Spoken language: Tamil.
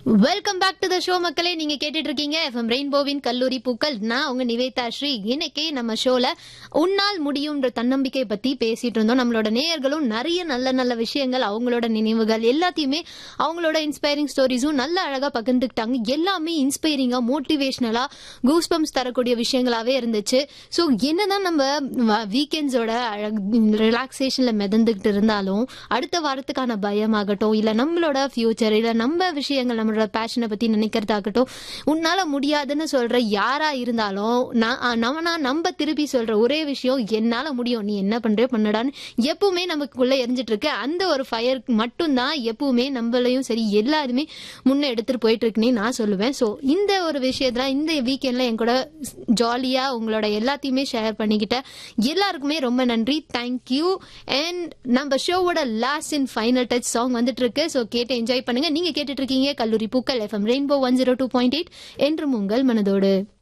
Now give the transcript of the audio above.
welcome back to the show மக்களே நீங்க கேட்டுட்டு இருக்கீங்க எஃப்எம் ரெயின்போவின் கல்லூரி பூக்கள் நான் உங்க நிவேதா ஸ்ரீ இன்னைக்கு நம்ம ஷோல உன்னால் முடியும்ன்ற தன்னம்பிக்கை பத்தி பேசிட்டு இருந்தோம் நம்மளோட நேயர்களும் நிறைய நல்ல நல்ல விஷயங்கள் அவங்களோட நினைவுகள் எல்லாத்தையுமே அவங்களோட இன்ஸ்பைரிங் ஸ்டோரிஸும் நல்ல அழகா பகிர்ந்துக்கிட்டாங்க எல்லாமே இன்ஸ்பைரிங்கா மோட்டிவேஷனலா கூஸ்பம்ஸ் தரக்கூடிய விஷயங்களாவே இருந்துச்சு ஸோ என்னதான் நம்ம வீக்கெண்ட்ஸோட ரிலாக்ஸேஷன்ல மிதந்துகிட்டு இருந்தாலும் அடுத்த வாரத்துக்கான பயமாகட்டும் இல்ல நம்மளோட ஃபியூச்சர் இல்ல நம்ம விஷயங்கள் நம்மளோட பேஷனை பத்தி நினைக்கிறதாகட்டும் உன்னால முடியாதுன்னு சொல்ற யாரா இருந்தாலும் நான் நம்ம நான் நம்ம திருப்பி சொல்ற ஒரே விஷயம் என்னால முடியும் நீ என்ன பண்ற பண்ணடான்னு எப்பவுமே நமக்குள்ள எரிஞ்சிட்டு இருக்கு அந்த ஒரு ஃபயர் மட்டும்தான் எப்பவுமே நம்மளையும் சரி எல்லாருமே முன்ன எடுத்துட்டு போயிட்டு இருக்குன்னே நான் சொல்லுவேன் ஸோ இந்த ஒரு விஷயத்துல இந்த வீக்கெண்ட்ல என் கூட ஜாலியா உங்களோட எல்லாத்தையுமே ஷேர் பண்ணிக்கிட்ட எல்லாருக்குமே ரொம்ப நன்றி தேங்க்யூ அண்ட் நம்ம ஷோவோட last and final touch song வந்துட்டு இருக்கு ஸோ கேட்டு என்ஜாய் பண்ணுங்க நீங்க கேட்டுட்டு இருக்கீங்க கல்லூரி பூக்கள் FM rainbow one zero two point eight என்றும் உங்கள் மனதோடு